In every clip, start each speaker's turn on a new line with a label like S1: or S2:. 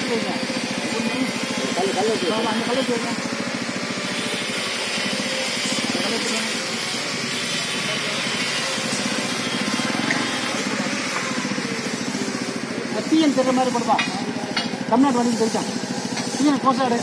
S1: எடுத்து வைங்க
S2: கல் கல் வச்சு
S1: ஆமா, அந்த கல்லை எடுத்து வைங்க அந்த கல்லை எடுத்து வைங்க. டிஎன் தெரிற மாதிரி போடுப்பா தமிழ்நாட்டு வண்டிக்கு தெரிவிச்சான் டிஎன் கோசாடு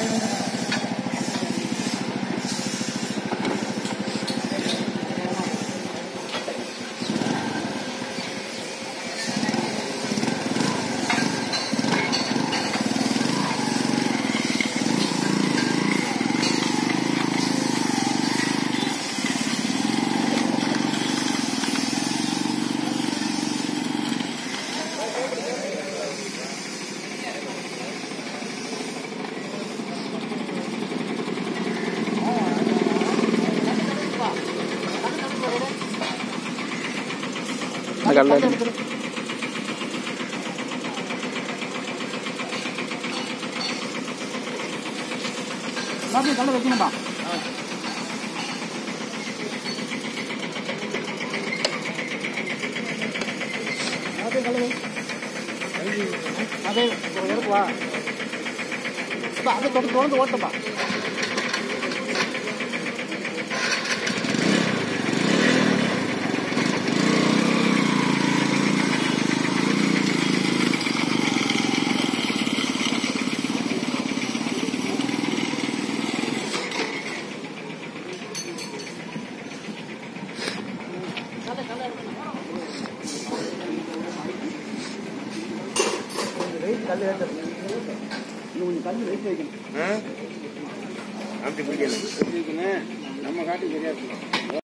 S3: கல்ல
S1: எல்லாத்தையும் கல்லை வைக்கணும்பா எல்லாத்தையும் கல்லை வை. அதே ஒரு இருக்கு வா அப்பா, அதை தொடர்ந்து தொடர்ந்து ஓட்டும்பா வெயிட் கல் ஏற்றது இன்னும் கொஞ்சம் கல் வெயிட் வைக்கணும்
S2: அப்படி பிடிக்கல நம்ம காட்டுக்கு சரியா இருக்கணும்